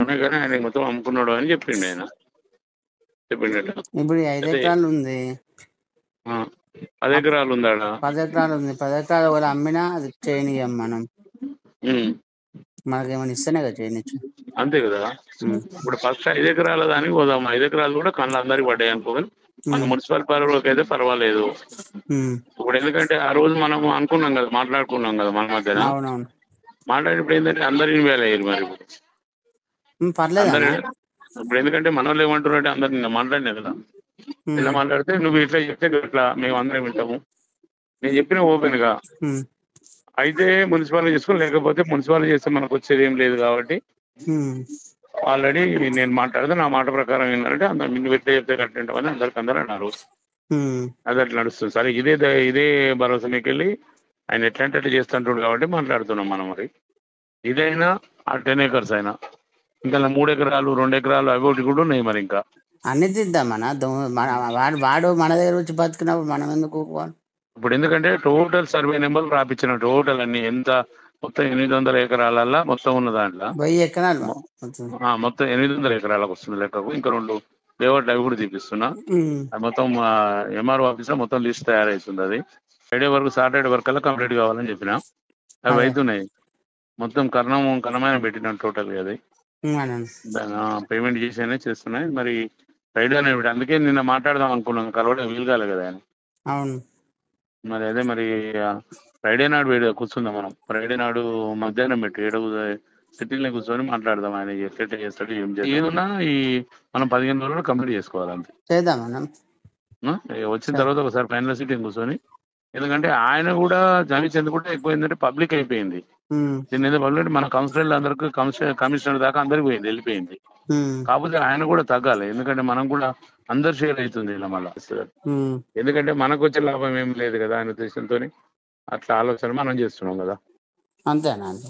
ఉన్నాయి కానీ ఆయన మొత్తం అమ్ముకున్నాడు అని చెప్పిండు ఆయన చెప్పిండట ఇప్పుడు ఈ ఐదు అదే. ఎకరాలు ఉంది ఆ, పది ఎకరాలు ఉందాడ పది ఎకరాలు ఉంది పది ఎకరాలు ఒకవేళ అమ్మినా అది చేయనియం మనం ఉమ్, మనకేమైనా ఇస్తేనే కదా చేయనిచ్చు అంతే కదా ఉమ్. ఇప్పుడు ఫస్ట్ ఐదు ఎకరాల దానికి పోదాం ఐదు ఎకరాలు కూడా కళ్ళు అందరికి పడ్డాయి అనుకోవాలి మన మున్సిపల్ పరిధిలోకి అయితే పర్వాలేదు ఉమ్. ఇప్పుడు ఎందుకంటే ఆ రోజు మనం అనుకున్నాం కదా మాట్లాడుకున్నాం కదా మన మధ్యన అవునవును మాట్లాడినప్పుడు ఏంటంటే అందరు ఇన్వాల్వ్ అయ్యారు మరి ఇప్పుడు ఉమ్, పర్లేదా అందరు ఇప్పుడు ఎందుకంటే మన వాళ్ళు ఏమంటున్నారంటే అందరు నిన్న మాట్లాడినా కదా ఉమ్. ఇలా మాట్లాడితే నువ్వు ఇట్లా చెప్తే ఇట్లా మేము అందరం వింటాము నేను చెప్పిన ఓపెన్ గా ఉమ్. అయితే మున్సిపాలిటీ చేసుకుని లేకపోతే మున్సిపాలిటీ చేస్తే మనకు వచ్చేది ఏం లేదు కాబట్టి ఉమ్. ఆల్రెడీ నేను మాట్లాడితే నా మాట ప్రకారం ఏంటంటే అందరు నువ్వు ఎట్లా చెప్తే కట్టండి అని అందరికి అందరూ అన్నారు ఉమ్. అది అట్లా నడుస్తుంది సరే ఇదే ద- ఇదే భరోసా మీకు వెళ్ళి ఆయన ఎట్లా అంటే అట్లా చేస్తుంటాడు కాబట్టి మాట్లాడుతున్నాం మనం మరి ఇదైనా ఆ టెన్ ఏకర్స్ అయినా ఇంకా ఇలా మూడు ఎకరాలు రెండు ఎకరాలు అవి ఒకటి కూడా ఉన్నాయి మరి ఇంకా అన్ని తిద్దామన్నా దొంగ- మన వాడు వాడు మన దగ్గర వచ్చి బతికినప్పుడు మనం ఎందుకు ఊరుకోవాలి? ఇప్పుడు ఎందుకంటే టోటల్ సర్వే నెంబర్ రాపించిన టోటల్ అన్ని ఎంత మొత్తం ఎనిమిది వందల ఎకరాలల్లా మొత్తం ఉన్న దాంట్లో వెయ్యి ఎకరాలు మొత్తం. ఆ, మొత్తం ఎనిమిది వందల ఎకరాలకు వస్తుంది లెక్కకు ఇంకా రెండు లేఅవుట్ అవి కూడా తీపిస్తున్నా ఉమ్. అది మొత్తం ఎంఆర్ఓ ఆఫీస్ లో మొత్తం లిస్ట్ తయారవుతుంది అది ఫ్రైడే వరకు సాటర్డే వరకు అలా కంప్లీట్ కావాలని చెప్పిన అవి అదే. అవుతున్నాయి మొత్తం కర్ణం కర్ణమైన పెట్టిన టోటల్ అది ఉమ్, అనండి. పేమెంట్ చేసేనే చేస్తున్నాయి మరి ఫ్రైడే అనే పెట్టి అందుకే నిన్న మాట్లాడదాం అనుకున్నాం కలవడం వీలు కాలే కదా ఆయన అవును మరి అదే మరి ఫ్రైడే నాడు వేడి కూర్చుందాం మనం ఫ్రైడే నాడు మధ్యాహ్నం పెట్టి ఏడు సిటీలో కూర్చొని మాట్లాడదాం ఆయన ఎట్లా చేస్తాడు ఏం చేస్తాడు ఏదన్నా ఈ మనం పదిహేను రోజులు కంప్లీట్ చేసుకోవాలి అంతే చేద్దామన్నా ఆ? ఇక వచ్చిన తర్వాత ఒకసారి ఫైనల్ సిట్టింగ్ కూర్చొని ఎందుకంటే ఆయన కూడా జమి చెందుకుంటే ఎక్కువ ఏంటంటే పబ్లిక్ అయిపోయింది ఉమ్. దీని మీద పబ్లిక్ మన కౌన్సిలర్లు అందరికీ కమిషనర్ కమిషనర్ దాకా అందరికి పోయింది వెళ్ళిపోయింది ఉమ్. కాకపోతే ఆయన కూడా తగ్గాలి ఎందుకంటే మనం కూడా అందరు షేర్ అవుతుంది ఇలా మళ్ళీ ఉమ్. ఎందుకంటే మనకు వచ్చే లాభం ఏం లేదు కదా ఆయన ఉద్దేశంతో అట్లా ఆలోచన మనం చేస్తున్నాం కదా అంతేనా అంతే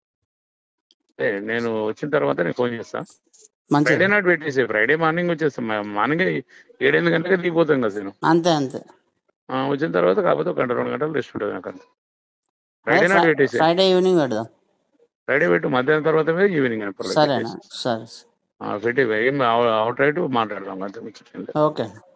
ఏ, నేను వచ్చిన తర్వాత నేను ఫోన్ చేస్తా మంచిది ఫ్రైడే నాట్ పెట్టేసి ఫ్రైడే మార్నింగ్ వచ్చేస్తాం మార్నింగ్ ఏడెనిమిది గంటలకు దిగిపోతాం కదా నేను అంతే అంతే ఆ, వచ్చిన తర్వాత కాకపోతే ఒక గంట రెండు గంటలు రెస్ట్ ఉంటుంది నాకు అంతే ఫ్రైడే నాట్ పెట్టేసి ఫ్రైడే ఈవినింగ్ పెడదాం ఫ్రైడే పెట్టు మధ్యాహ్నం తర్వాత మీద ఈవినింగ్ సరేనా సరే పెట్టి ఏం అవుట్ రైట్ మాట్లాడదాం అంతే ముచ్చట ఏం లేదు. ఓకే